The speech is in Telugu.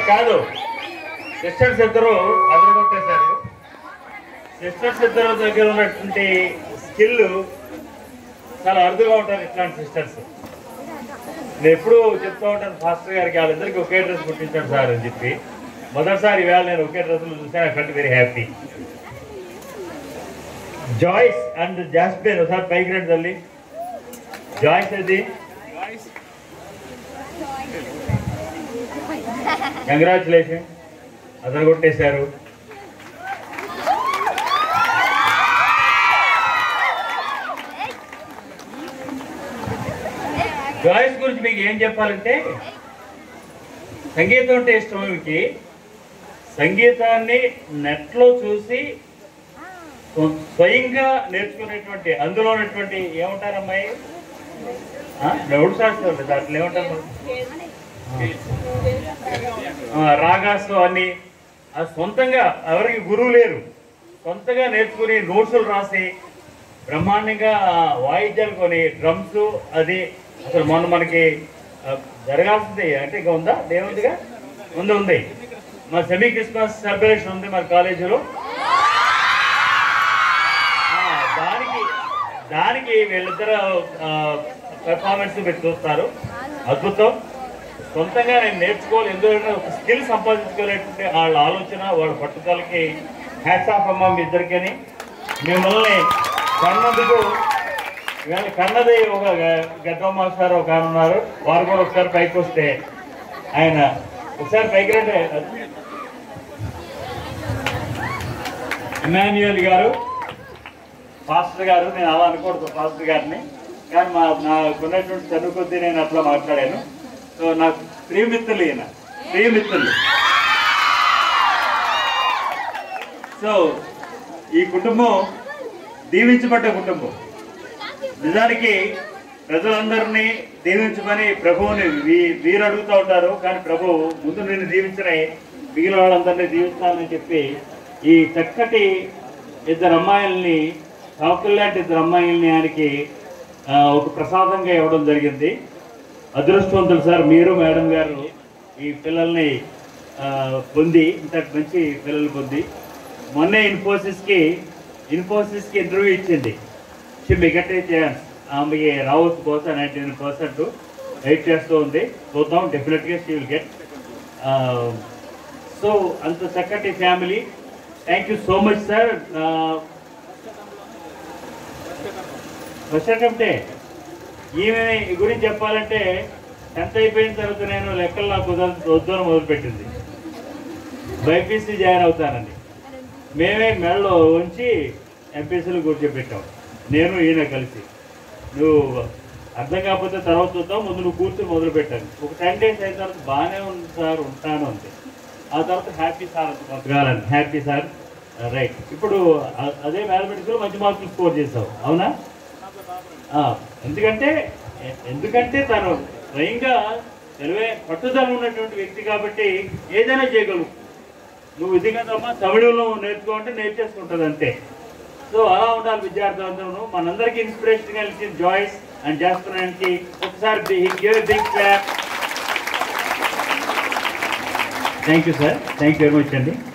కాదు సిస్టర్స్ ఇద్దరు అదరగొట్టేశారు సిస్టర్స్ ఇద్దరు దగ్గర ఉన్నటువంటి స్కిల్ చాలా అరుదుగా ఉంటారు ఇట్లాంటి సిస్టర్స్ నేను ఎప్పుడూ చెప్తూ ఉంటాను ఫాస్టర్ గారికి వాళ్ళిద్దరికి ఒకే డ్రెస్ కుట్టించాడు సార్ అని చెప్పి మొదటిసారి ఈవేళ నేను ఒకే డ్రెస్సులు చూసాను I felt very happy Joyce and Jasmine ఒకసారి పైకి రండి తల్లి జాయిస్ అది కంగ్రాచులేషన్ అతను కొట్టేశారు జాయిస్ గురించి మీకు ఏం చెప్పాలంటే సంగీతం అంటే ఇష్టం మీకు సంగీతాన్ని నెట్లో చూసి స్వ- స్వయంగా నేర్చుకునేటువంటి అందులో ఉన్నటువంటి ఏమంటారు అమ్మాయి డౌట్ శాస్త్రం దాంట్లో ఏమంటారు ఆ, రాగాసు అన్ని అది సొంతంగా ఎవరికి గురువు లేరు సొంతంగా నేర్చుకుని నోట్సులు రాసి బ్రహ్మాండంగా వాయిద్యాలు కొని డ్రమ్స్ అది అసలు మొన్న మనకి ఆ, జరగాల్సింది అంటే ఇంకా ఉందా ఏముందిగా ఉంది ఉంది మా సెమీ క్రిస్మస్ సెలబ్రేషన్ ఉంది మన కాలేజీలో ఆ, దానికి దానికి వీళ్ళిద్దరు పెర్ఫార్మెన్స్ మీరు చూస్తారు అద్భుతం సొంతంగా నేను నేర్చుకోవాలి ఎందుకంటే ఒక స్కిల్ సంపాదించుకోలేకుంటే వాళ్ళ ఆలోచన వాళ్ళ పట్టుదలకి హ్యాట్స్ ఆఫ్ అమ్మ మీ ఇద్దరికని మిమ్మల్ని కన్నందుకు ఇవాళ కన్నది ఒక గద్దమ్మ సార్ ఒక ఆయన ఉన్నారు వారు కూడా ఒకసారి పైకి వస్తే ఆయన ఒకసారి పైకి రండి ఇమాన్యుయల్ గారు పాస్టర్ గారు నేను అలా అనకూడదు పాస్టర్ గారిని కానీ మా నాకున్నటువంటి చదువు కొద్దీ నేను అట్లా మాట్లాడాను సో నాకు ప్రియమిత్రులు ఈయన ప్రియమిత్రులు సో ఈ కుటుంబం దీవించబడ్డ కుటుంబం నిజానికి ప్రజలందరినీ దీవించమని ప్రభువుని వీ- వీరు అడుగుతూ ఉంటారు కానీ ప్రభువు ముందు నేను దీవించనే మిగిలిన వాళ్ళందరినీ దీవిస్తానని చెప్పి ఈ చక్కటి ఇద్దరు అమ్మాయిల్ని కాకులు లాంటి ఇద్దరు అమ్మాయిల్ని ఆయనకి ఆ, ఒక ప్రసాదంగా ఇవ్వడం జరిగింది అదృష్టవంతులు సార్ మీరు మేడం గారు ఈ పిల్లల్ని ఆ, పొంది ఇంతటి మంచి పిల్లలు పొంది మొన్నే ఇన్ఫోసిస్కి ఇన్ఫోసిస్కి ఇంటర్వ్యూ ఇచ్చింది షీ మిగటే ఛాన్స్ ఆమెకి రావచ్చు బహుశా నైంటీ నైన్ పర్సెంట్ వెయిట్ చేస్తూ ఉంది చూద్దాం డెఫినెట్గా షీ విల్ గెట్ సో అంత చక్కటి family thank you so much sir first అటెంప్టే ఈమె గురించి చెప్పాలంటే టెన్త్ అయిపోయిన తర్వాత నేను లెక్కలు నాకు కుదరదు వద్దు అని మొదలుపెట్టింది బైపీసీ జాయిన్ అవుతానండి మేమే మెడలో ఉంచి ఎంపీసీలు కూర్చోబెట్టాం నేను ఈయన కలిసి నువ్వు అర్థం కాకపోతే తర్వాత చూద్దాం ముందు నువ్వు కూర్చొని మొదలు పెట్టాను ఒక టెన్ డేస్ అయిన తర్వాత బాగానే ఉంది సార్ ఉంటాను అంతే ఆ తర్వాత హ్యాపీ సార్ అంత బతకాలని హ్యాపీ సార్ రైట్ ఇప్పుడు అ- అదే మ్యాథమెటిక్స్లో మంచి మార్కులు స్కోర్ చేసావు అవునా ఆ, ఎందుకంటే ఎ- ఎందుకంటే తను స్వయంగా తెలివే పట్టుదల ఉన్నటువంటి వ్యక్తి కాబట్టి ఏదైనా చేయగలవు నువ్వు ఇది కదమ్మా తమిళంలో నేర్చుకోమంటే నేర్చేసుకుంటుంది అంతే సో అలా ఉండాలి విద్యార్థులందరూ మనందరికీ ఇన్స్పిరేషన్ గా ఇచ్చిన జాయిస్ అండ్ జాస్పరానికి ఒకసారి give big clap thank you sir thank you very much అండి